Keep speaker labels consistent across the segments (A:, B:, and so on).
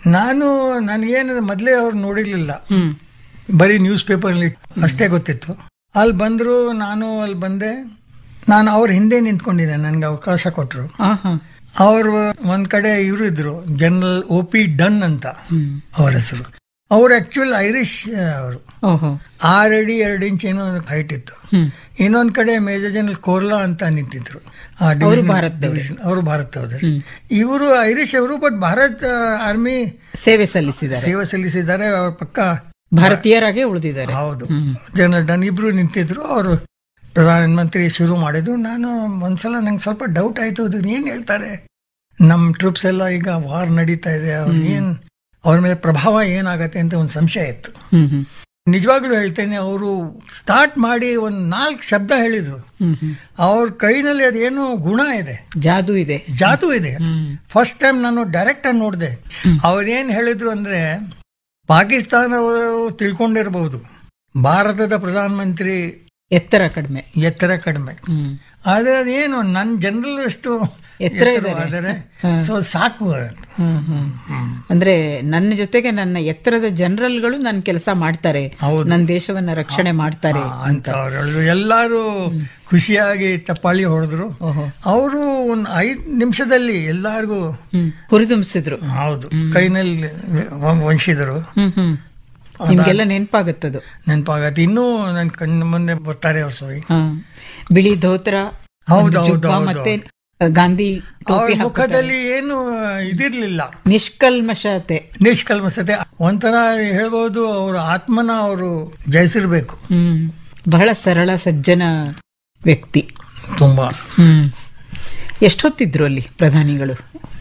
A: ನಾನು ನನಗೇನು ಮೊದಲೇ ಅವ್ರು ನೋಡಿರ್ಲಿಲ್ಲ
B: ಹ್ಮ್
A: ಬರೀ ನ್ಯೂಸ್ ಪೇಪರ್ಲಿ ಅಷ್ಟೇ ಗೊತ್ತಿತ್ತು ಅಲ್ಲಿ ಬಂದರು ನಾನು ಅಲ್ಲಿ ಬಂದೆ ನಾನು ಅವ್ರ ಹಿಂದೆ ನಿಂತ್ಕೊಂಡಿದ್ದೆ ನನಗೆ ಅವಕಾಶ ಕೊಟ್ಟರು
B: ಆಹಾ
A: ಅವರು ಒಂದ್ ಕಡೆ ಇವರು ಇದ್ರು ಜನರಲ್ ಒ ಪಿ ಡನ್ ಅಂತ
B: ಹ್ಮ್
A: ಅವರ ಹೆಸರು ಅವ್ರು ಆಕ್ಚುಲ್ ಐರಿಷ್ ಅವರು
B: ಓಹೋ
A: ಆರು ಅಡಿ ಎರಡು ಇಂಚ್ ಏನೋ ಹೈಟ್ ಇತ್ತು
B: ಹ್ಮ್
A: ಇನ್ನೊಂದ್ ಕಡೆ ಮೇಜರ್ ಜನರಲ್ ಕೋರ್ಲಾ ಅಂತ ನಿಂತಿದ್ರು ಆ
B: ಅವರು
A: division-
B: ಭಾರತದವ್ರೇ.
A: division. ಅವರು ಭಾರತದವ್ರೆ
B: ಹ್ಮ್.
A: ಇವರು ಐರಿಷ್ ಅವರು ಬಟ್ ಭಾರತ್ ಆರ್ಮಿ
B: ಸೇವೆ ಸಲ್ಲಿಸಿದ್ದಾರೆ
A: ಸೇವೆ ಸಲ್ಲಿಸಿದ್ದಾರೆ ಅವ್ರ ಪಕ್ಕ
B: ಭಾರತೀಯರಾಗೆ ಉಳಿದಿದ್ದಾರೆ
A: ಹೌದು
B: ಹ್ಮ್.
A: ಜನರಲ್ ಡನ್ ಇಬ್ರು ನಿಂತಿದ್ರು ಅವರು ಪ್ರಧಾನಮಂತ್ರಿ ಶುರು ಮಾಡಿದ್ರು ನಾನು ಒಂದ್ಸಲ ನಂಗೆ ಸ್ವಲ್ಪ ಡೌಟ್ ಆಯ್ತು ಅದು ಏನ್ ಹೇಳ್ತಾರೆ ನಮ್ಮ ಟ್ರೂಪ್ಸ್ ಎಲ್ಲ ಈಗ ವಾರ್ ನಡೀತಾ ಇದೆ ಅವ್ರು ಏನ್ ಅವ್ರ ಮೇಲೆ ಪ್ರಭಾವ ಏನಾಗತ್ತೆ ಅಂತ ಒಂದು ಸಂಶಯ ಇತ್ತು
B: ಹ್ಮ್ ಹ್ಮ್
A: ನಿಜವಾಗ್ಲೂ ಹೇಳ್ತೇನೆ ಅವರು ಸ್ಟಾರ್ಟ್ ಮಾಡಿ ಒಂದು ನಾಲ್ಕು ಶಬ್ದ ಹೇಳಿದ್ರು
B: ಹ್ಮ್ ಹ್ಮ್
A: ಅವ್ರ ಕೈನಲ್ಲಿ ಅದೇನೋ ಗುಣ ಇದೆ
B: ಜಾದು ಇದೆ
A: ಜಾದು ಇದೆ
B: ಹ್ಮ್
A: ಫಸ್ಟ್ ಟೈಮ್ ನಾನು ಡೈರೆಕ್ಟ್ ಆಗಿ ನೋಡಿದೆ ಅವ್ರೇನ್ ಹೇಳಿದ್ರು ಅಂದ್ರೆ ಪಾಕಿಸ್ತಾನವರು ತಿಳ್ಕೊಂಡಿರ್ಬಹುದು ಭಾರತದ ಪ್ರಧಾನಮಂತ್ರಿ
B: ಎತ್ತರ ಕಡಿಮೆ
A: ಎತ್ತರ ಕಡಿಮೆ
B: ಹ್ಮ್
A: ಆದ್ರೆ ಅದೇನು ನನ್ನ ಜನರಲ್ ಅಷ್ಟು
B: ಎತ್ತರ
A: ಎತ್ತರವಾದರೆ ಸೊ ಸಾಕು ಅಂತ.
B: ಹ್ಮ್ ಹ್ಮ್ ಅಂದ್ರೆ ನನ್ನ ಜೊತೆಗೆ ನನ್ನ ಎತ್ತರದ ಜನರಲ್ಗಳು ನನ್ನ ಕೆಲಸ ಮಾಡ್ತಾರೆ
A: ಹೌದು.
B: ನನ್ನ ದೇಶವನ್ನ ರಕ್ಷಣೆ ಮಾಡ್ತಾರೆ
A: ಅಂತ ಅವ್ರು ಹೇಳಿದ್ರು ಎಲ್ಲಾರು ಖುಷಿಯಾಗಿ ಚಪ್ಪಾಳಿ ಹೊಡೆದ್ರು
B: ಓಹೋ
A: ಅವರು ಒಂದು ಐದ್ ನಿಮಿಷದಲ್ಲಿ ಎಲ್ಲಾರ್ಗೂ
B: ಹ್ಮ್ ಹುರಿದುಂಬಿಸಿದ್ರು
A: ಹೌದು ಕೈನಲ್ಲಿ ವಂಶಿದರು
B: ಹ್ಮ್ ಹ್ಮ್ ನಿಮ್ಗೆಲ್ಲ ನೆನಪಾಗುತ್ತದು
A: ನೆನಪಾಗತ್ತೆ ಇನ್ನೂ ನನ್ನ ಕಣ್ಣು ಮುಂದೆ ಬರ್ತಾರೆ ಅವ್ರ ಸೋಯಿ
B: ಹಾ ಬಿಳಿ ಧೋತ್ರ
A: ಹೌದು,
B: ಒಂದು
A: ಹೌದು,
B: ಜುಬ್ಬ
A: ಹೌದು.
B: ಮತ್ತೆ ಗಾಂಧಿ
A: ಅವ್ರ
B: ಟೋಪಿ ಹಾಕ್ತಾರೆ.
A: ಮುಖದಲ್ಲಿ ಏನು ಇದಿರ್ಲಿಲ್ಲ
B: ನಿಷ್ಕಲ್ಮಶತೆ
A: ನಿಷ್ಕಲ್ಮಸತೆ ಒಂಥರ ಹೇಳ್ಬೋದು ಅವ್ರ ಆತ್ಮನ ಅವರು ಜಯಿಸಿರ್ಬೇಕು
B: ಹ್ಮ್ ಬಹಳ ಸರಳ ಸಜ್ಜನ ವ್ಯಕ್ತಿ
A: ತುಂಬಾ
B: ಹ್ಮ್ ಎಷ್ಟೊತ್ತಿದ್ರು ಅಲ್ಲಿ ಪ್ರಧಾನಿಗಳು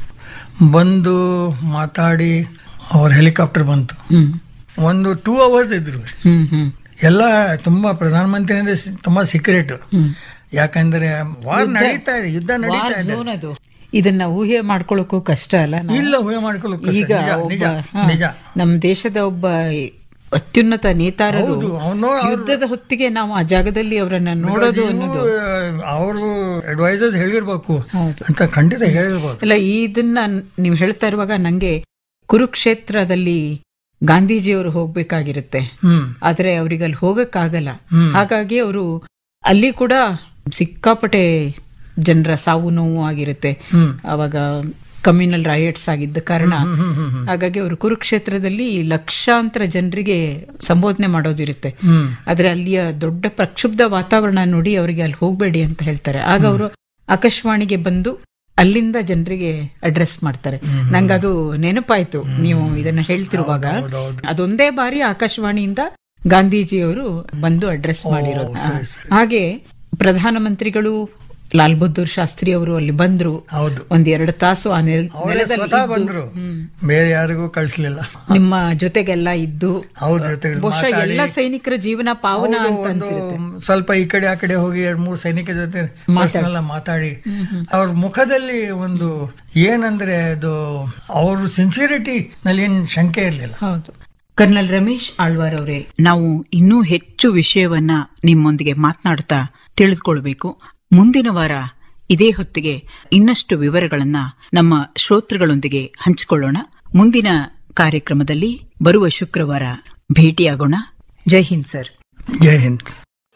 A: ಬಂದು ಮಾತಾಡಿ ಅವ್ರ ಹೆಲಿಕಾಪ್ಟರ್ ಬಂತು
B: ಹ್ಮ್
A: ಒಂದು ಟೂ ಅವರ್ಸ್ ಇದ್ರು
B: ಹ್ಮ್ ಹ್ಮ್
A: ಎಲ್ಲ ತುಂಬಾ ಪ್ರಧಾನಮಂತ್ರಿ ಅಂದ್ರೆ ಸಿ- ತುಂಬಾ ಸೀಕ್ರೆಟ್
B: ಹ್ಮ್
A: ಯಾಕಂದ್ರೆ ವಾರ್ ನಡೀತಾ ಇದೆ ಯುದ್ಧ ನಡೀತಾ
B: ವಾರ್
A: ಇದೆ
B: ಝೋನ್ ಅದು ಇದನ್ನ ಊಹೆ ಮಾಡ್ಕೊಳ್ಳೋಕ್ಕೂ ಕಷ್ಟ ಅಲ್ಲ ನಾವು?
A: ಇಲ್ಲ ಊಹೆ ಮಾಡ್ಕೊಳ್ಳೋಕೆ
B: ಈಗ
A: ನಿಜ
B: ಒಬ್ಬ
A: ನಿಜ
B: ಹಾ,
A: ನಿಜ
B: ನಮ್ಮ ದೇಶದ ಒಬ್ಬ ಅತ್ಯುನ್ನತ ನೇತಾರರು
A: ಹೌದು ಅವನು
B: ಯುದ್ಧದ ಹೊತ್ತಿಗೆ ನಾವು ಆ ಜಾಗದಲ್ಲಿ ಅವರನ್ನ ನೋಡೋದು ಅನ್ನೋದು
A: ಅವರು ಅಡ್ವೈಸರ್ಸ್ ಹೇಳಿರ್ಬೇಕು
B: ಹೌದು
A: ಅಂತ ಖಂಡಿತ ಹೇಳಿರ್ಬೋದು
B: ಅಲ್ಲ ಇದನ್ನ ನೀವು ಹೇಳ್ತಾ ಇರುವಾಗ ನಂಗೆ ಕುರುಕ್ಷೇತ್ರದಲ್ಲಿ ಗಾಂಧೀಜಿಯವರು ಹೋಗ್ಬೇಕಾಗಿರುತ್ತೆ
A: ಹ್ಮ್
B: ಆದ್ರೆ ಅವ್ರಿಗೆ ಅಲ್ಲಿ ಹೋಗಕ್ಕಾಗಲ್ಲ
A: ಹ್ಮ್.
B: ಹಾಗಾಗಿ ಅವರು ಅಲ್ಲಿ ಕೂಡ ಸಿಕ್ಕಾಪಟ್ಟೆ ಜನರ ಸಾವು ನೋವು ಆಗಿರುತ್ತೆ
A: ಹ್ಮ್
B: ಅವಾಗ ಕಮ್ಯುನಲ್ ರೈಟ್ಸ್ ಆಗಿದ್ದ ಕಾರಣ
A: ಹ್ಮ್ ಹ್ಮ್ ಹ್ಮ್ ಹ್ಮ್
B: ಹಾಗಾಗಿ ಅವರು ಕುರುಕ್ಷೇತ್ರದಲ್ಲಿ ಲಕ್ಷಾಂತರ ಜನರಿಗೆ ಸಂಬೋಧನೆ ಮಾಡೋದಿರುತ್ತೆ
A: ಹ್ಮ್
B: ಆದ್ರೆ ಅಲ್ಲಿಯ ದೊಡ್ಡ ಪ್ರಕ್ಷುಬ್ಧ ವಾತಾವರಣ ನೋಡಿ ಅವರಿಗೆ ಅಲ್ಲಿ ಹೋಗ್ಬೇಡಿ ಅಂತ ಹೇಳ್ತಾರೆ ಆಗ ಅವರು ಆಕಾಶವಾಣಿಗೆ ಬಂದು ಅಲ್ಲಿಂದ ಜನರಿಗೆ ಅಡ್ರೆಸ್ ಮಾಡ್ತಾರೆ ನಂಗದು ನೆನಪಾಯ್ತು ನೀವು ಇದನ್ನ ಹೇಳ್ತಿರುವಾಗ
A: ಹೌದೌದು
B: ಅದೊಂದೇ ಬಾರಿ ಆಕಾಶವಾಣಿಯಿಂದ ಗಾಂಧೀಜಿಯವರು ಬಂದು ಅಡ್ರೆಸ್ ಮಾಡಿರೋದು
A: ಸರಿ, ಸರಿ.
B: ಹಾಗೆ ಪ್ರಧಾನಮಂತ್ರಿಗಳು ಲಾಲ್ ಬಹದ್ದೂರ್ ಶಾಸ್ತ್ರಿ ಅವರು ಅಲ್ಲಿ ಬಂದ್ರು
A: ಹೌದು
B: ಒಂದ್ ಎರಡು ತಾಸು ಆ ನೆಲ-
A: ಅವರೇ
B: ನೆಲದಲ್ಲಿ
A: ಸ್ವತಃ
B: ಇದ್ದು,
A: ಬಂದ್ರು
B: ಹ್ಮ್.
A: ಬೇರೆ ಯಾರಿಗೂ ಕಳಿಸ್ಲಿಲ್ಲ
B: ನಿಮ್ಮ ಜೊತೆಗೆಲ್ಲ ಇದ್ದು
A: ಹೌದು ಜೊತೆಗೆ
B: ಬಹುಶಃ
A: ಮಾತಾಡಿ
B: ಎಲ್ಲ ಸೈನಿಕರ ಜೀವನ ಪಾವನ
A: ಹೌದು,
B: ಅಂತ
A: ಒಂದು
B: ಅನ್ಸಿರುತ್ತೆ
A: ಸ್ವಲ್ಪ ಈ ಕಡೆ ಆ ಕಡೆ ಹೋಗಿ ಎರಡ್ ಮೂರು ಸೈನಿಕ ಜೊತೆ personal ಆಗಿ ಮಾತಾಡಿ ಅವ್ರ ಮುಖದಲ್ಲಿ ಒಂದು ಏನಂದ್ರೆ ಅದು ಅವ್ರ ಸಿನ್ಸಿಯರಿಟಿ ನಲ್ಲಿ ಏನ್ ಶಂಕೆ ಇರಲಿಲ್ಲ
B: ಹೌದು ಕರ್ನಲ್ ರಮೇಶ್ ಆಳ್ವಾರ್ ಅವರೇ
C: ನಾವು ಇನ್ನೂ ಹೆಚ್ಚು ವಿಷಯವನ್ನ ನಿಮ್ಮೊಂದಿಗೆ ಮಾತನಾಡ್ತಾ ತಿಳಿದುಕೊಳ್ಬೇಕು ಮುಂದಿನ ವಾರ ಇದೇ ಹೊತ್ತಿಗೆ ಇನ್ನಷ್ಟು ವಿವರಗಳನ್ನ ನಮ್ಮ ಶ್ರೋತೃಗಳೊಂದಿಗೆ ಹಂಚಿಕೊಳ್ಳೋಣ ಮುಂದಿನ ಕಾರ್ಯಕ್ರಮದಲ್ಲಿ ಬರುವ ಶುಕ್ರವಾರ ಭೇಟಿಯಾಗೋಣ
B: ಜೈ ಹಿಂದ್ ಸರ್
A: ಜೈ ಹಿಂದ್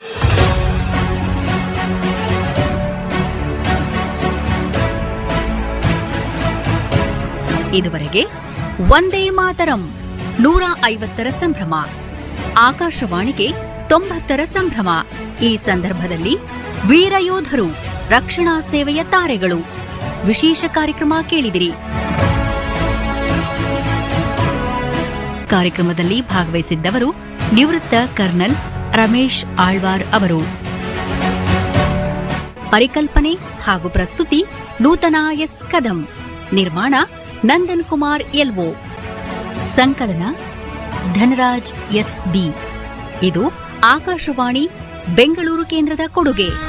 D: ಇದುವರೆಗೆ ಒಂದೇ ಮಾತರಂ ನೂರ ಐವತ್ತರ ಸಂಭ್ರಮ ಆಕಾಶವಾಣಿಗೆ ತೊಂಬತ್ತರ ಸಂಭ್ರಮ ಈ ಸಂದರ್ಭದಲ್ಲಿ ವೀರಯೋಧರು ರಕ್ಷಣಾ ಸೇವೆಯ ತಾರೆಗಳು ವಿಶೇಷ ಕಾರ್ಯಕ್ರಮ ಕೇಳಿದಿರಿ ಕಾರ್ಯಕ್ರಮದಲ್ಲಿ ಭಾಗವಹಿಸಿದ್ದವರು ನಿವೃತ್ತ ಕರ್ನಲ್ ರಮೇಶ್ ಆಳ್ವಾರ್ ಅವರು ಪರಿಕಲ್ಪನೆ ಹಾಗೂ ಪ್ರಸ್ತುತಿ ನೂತನ ಎಸ್ ಕದಂ ನಿರ್ಮಾಣ ನಂದನ್ ಕುಮಾರ್ ಎಲ್ಒ ಸಂಕಲನ ಧನರಾಜ್ ಎಸ್ ಬಿ ಇದು ಆಕಾಶವಾಣಿ ಬೆಂಗಳೂರು ಕೇಂದ್ರದ ಕೊಡುಗೆ